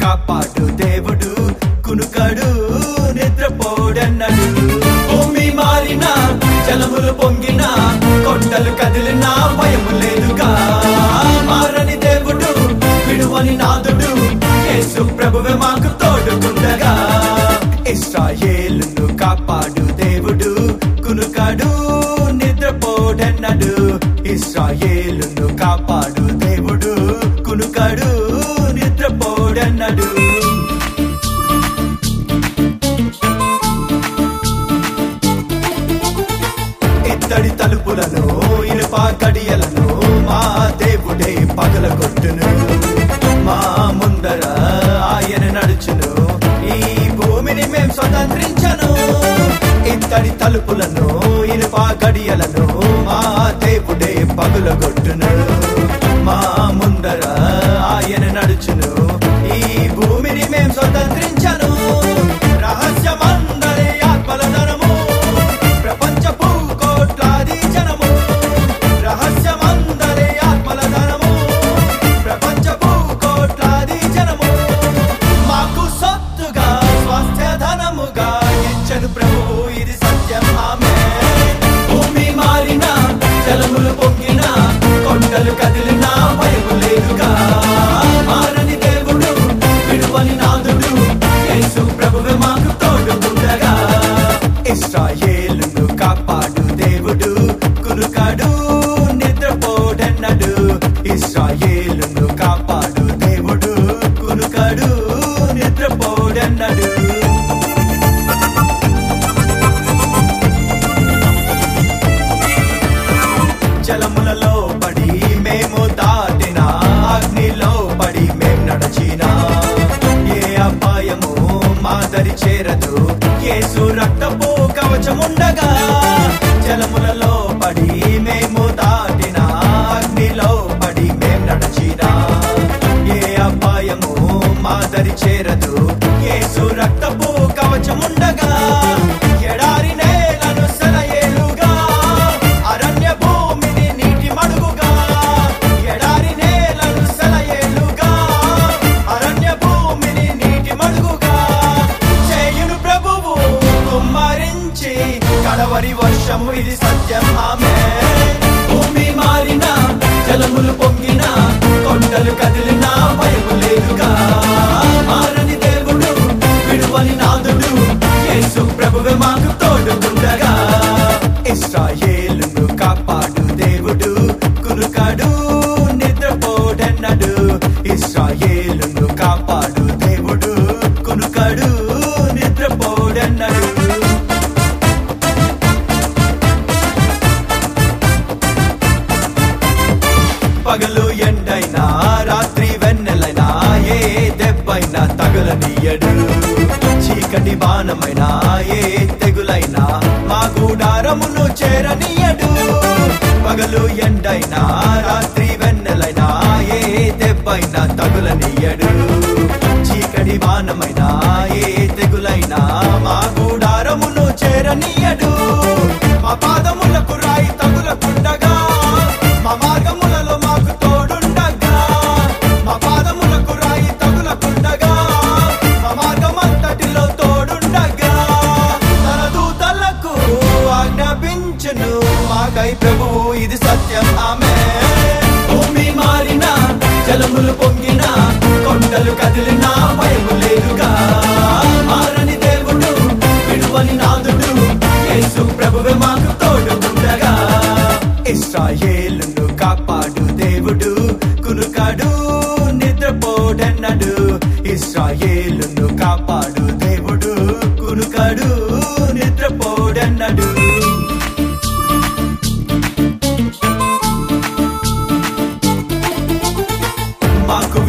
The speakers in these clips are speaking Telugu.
కాపాడు దేవుడు కునుకడు నిద్రపోడన్నడు భూమి మారిన జలములు పొంగిన కొండలు కదిలిన భయము లేదుగా మారని దేవుడు విడువని నాదుడు యేసు ప్రభువే మాకు తోడుకుండగా ఇస్రాయేలును కాపాడు దేవుడు కునుకడు నిద్రపోడన్నడు ఇస్రాయేలును కాపాడు దేవుడు కునుకడు నిద్రపోడన్నడు ఇత్తడి తలుపులను ఇనుప కడియలను మా దేవుడే పగలగొట్టును మా ముందర ఆయన నడుచును ఈ భూమిని మేం స్వతంత్రించను ఇత్తడి తలుపులను ఇనుప గడియలను మా దేవుడే పగులగొట్టును మా ముందర ఆయన నడుచును ఈ భూమిని మేం స్వతంత్రించను రహస్యమందరి ఆత్మల ధనము ప్రపంచపు కోట్లాది జనము రహస్యమందరి ఆత్మల ధనము ప్రపంచపు కోట్లాది జనము మాకు సొత్తుగా స్వాస్థ్య ధనముగా ఇచ్చను ప్రభువు ఇది సత్యం ఆమె భూమి మారిన జలములు పొంగిన కొండలు కదిలిన భయము లేదుగా మారని దేవుడు విడువని నాదుడు యేసు ప్రభువే మాకు తోడుకుండగా ఇస్రాయేలును కాపాడు దేవుడు కునుకాడు నిద్రపోడన్నడు ఇస్రాయేలును కాపాడు దేవుడు కునుకాడు నిద్రపోడన్నడు జలములలో పడి మేము దాటిన అగ్నిలో పడి మేం నడచిన ఏ అపాయము మాదరి చేరదు యేసు రక్తపు కవచముండగా జలములలో పడి మేము దాటిన అగ్నిలో పడి మేం నడచిన ఏ అపాయము మాదరి చేరదు యేసు రక్తపు కవచముండగా ఎడారి నేలను సెలయేలుగా అరణ్య భూమిని నీటి మడుగుగా ఎడారి నేలను సెలయేలుగా అరణ్య భూమిని నీటి మడుగుగా చేయును ప్రభువు కుమ్మరించి కడవరి వర్షము ఇది సత్యం ఆమె భూమి మారిన జలములు పొంగిన కొండలు కదిలిన భయము లేదుగా మారని దేవుడు విడువని నాదుడు యేసు ప్రభువే మాకు తోడుకుండగా ఇస్రాయేలును కాపాడు దేవుడు కునుకాడు నిద్రపోడన్నడు ఇస్రాయేలును కాపాడు దేవుడు కునుకాడు నిద్రపోడన్నడు పగలు ఎండైనా రాత్రి వెన్నెలైనా ఏ దెబ్బైనా తగులనీయడు చీకటి బాణమైనా ఏ తెగులైనా మా గూడారమును చేరనీయడు పగలు ఎండైనా రాత్రి వెన్నెలైనా ఏ దెబ్బైనా తగులనీయడు చీకటి బాణమైనా ఏ తెగులైనా మా గూడారమును చేరనీయడు మా పాదములకు రాయి తగులకుండగా మా మార్గములలో మాకు తోడుండగా మా పాదములకు రాయి తగులకుండగా మా మార్గమంతటిలో తోడుండగా తన దూతలకు ఆజ్ఞాపించును మాకై ప్రభువు ఇది సత్యం ఆమె భూమి మారిన జలములు పొంగిన కొండలు కదిలిన భయము లేదుగా మారని దేవుడు విడువని నాదుడు యేసు ప్రభువే మాకు తోడుకుండగా ఇస్రాయేలును కాపాడు దేవుడు కునుకాడు నిద్రపోడన్నడు ఇస్రాయేలును కాపాడు దేవుడు కునుకాడు నిద్రపోడన్నడు మాకు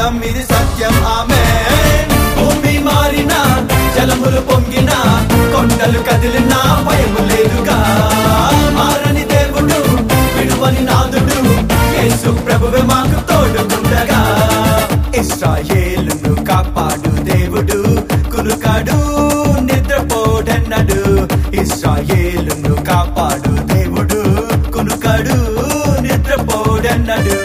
చెప్పుదాం ఇది సత్యం ఆమె భూమి మారిన జలములు పొంగిన కొండలు కదిలినా భయము లేదుగా మారని దేవుడు విడువని నాదుడు యేసు ప్రభువే మాకు తోడుకుండగా ఇస్రాయేలును కాపాడు దేవుడు కునుకాడు నిద్రపోడన్నడు ఇస్రాయేలును కాపాడు దేవుడు కునుకాడు నిద్రపోడన్నడు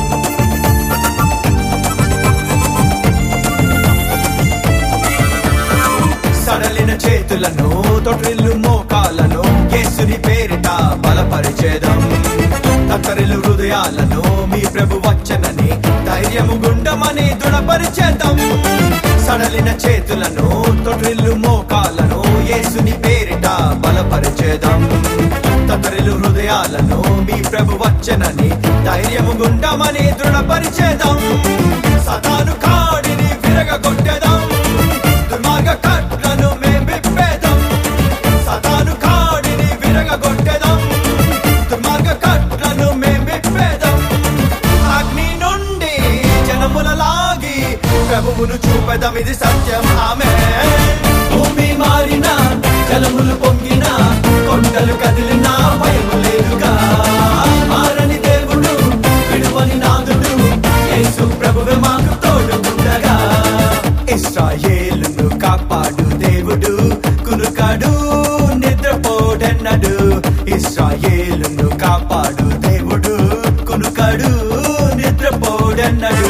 సడలిన చేతులను తొట్రిల్లు మోకాలను యేసుని పేరిట బలపరిచేదం తత్తరిల్లు హృదయాలను మీ ప్రభు వచ్చనని ధైర్యము గుండమని దృఢపరిచేద్దాం సడలిన చేతులను తొట్రిల్లు మోకాలను యేసుని పేరిట బలపరిచేదం తత్తరిల్లు హృదయాలను మీ ప్రభు వచ్చనని ధైర్యము గుండమని దృఢపరిచేదం సదాను కాడిని విరగగొట్టేదాం దుర్మార్గ కట్లను మేం విప్పేదాం సదాను కాడిని విరగగొట్టేదాం దుర్మార్గ కట్లను మేం విప్పేదాం అగ్ని నుండి జనముల లాగి ప్రభువును చూపెదాం ఇది సత్యం ఆమె భూమి మారిన జలములు పొంగిన కొండలు కదిలినా భయము లేదుగా మారని దేవుడు విడువని నాదుడు యేసు ప్రభువే మాకు తోడుకుండగా ఇస్రాయేలును కాపాడు దేవుడు కునుకాడు నిద్రపోడన్నడు ఇస్రాయేలును కాపాడు దేవుడు కునుకాడు నిద్రపోడన్నడు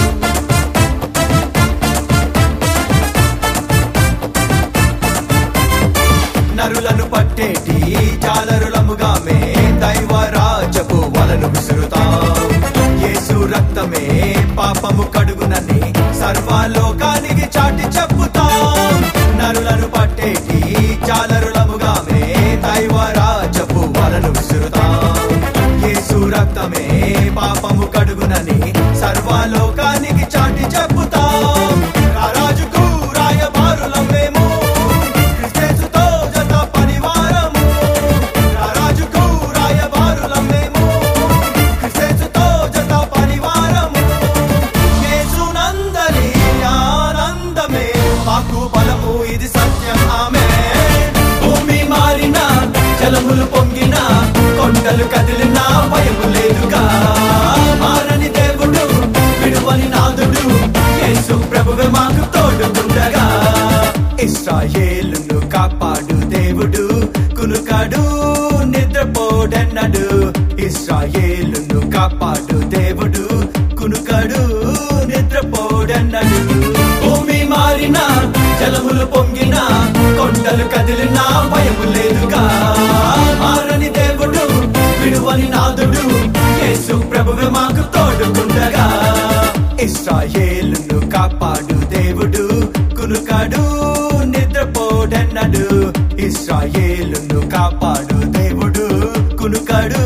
నరులను పట్టేటి జాలరులముగా మే దైవరాజపు వలను విసురుతాం యేసు రక్తమే పాపము కడుగునని సర్వలోకానికి చాటి చెప్పుతాం నరులను పట్టేటి జాలరులముగా మే దైవరాజపు వలను విసురుతాం యేసు రక్తమే పాపము కడుగునని సర్వలోకానికి చాటి చెప్పుతాం రారాజుకు రాయబారులం మేము క్రిస్తేసుతో జత పరివారము రారాజుకు రాయబారులం మేము క్రిస్తేసుతో జత పరివారము యేసునందరి ఆనందమే మాకు బలము ఇది సత్యం ఆమె భూమి మారిన జలములు పొంగిన కొండలు కదిలినా భయము లేదుగా మారని దేవుడు విడువని నాదుడు యేసు ప్రభువే మాకు తోడుకుండగా ఇస్రాయేలును కాపాడు దేవుడు కునుకాడు నిద్రపోడన్నడు ఇస్రాయేలును కాపాడు దేవుడు కునుకాడు నిద్రపోడన్నడు భూమి మారిన జలములు పొంగిన కొండలు కదిలినా భయము లేదుగా మారని దేవుడు విడువని నాదుడు యేసు ప్రభువే మాకు తోడుకుండగా ఇస్రాయేలును కాపాడు దేవుడు కునుకాడు నిద్రపోడన్నడు ఇస్రాయేలును కాపాడు దేవుడు కునుకాడు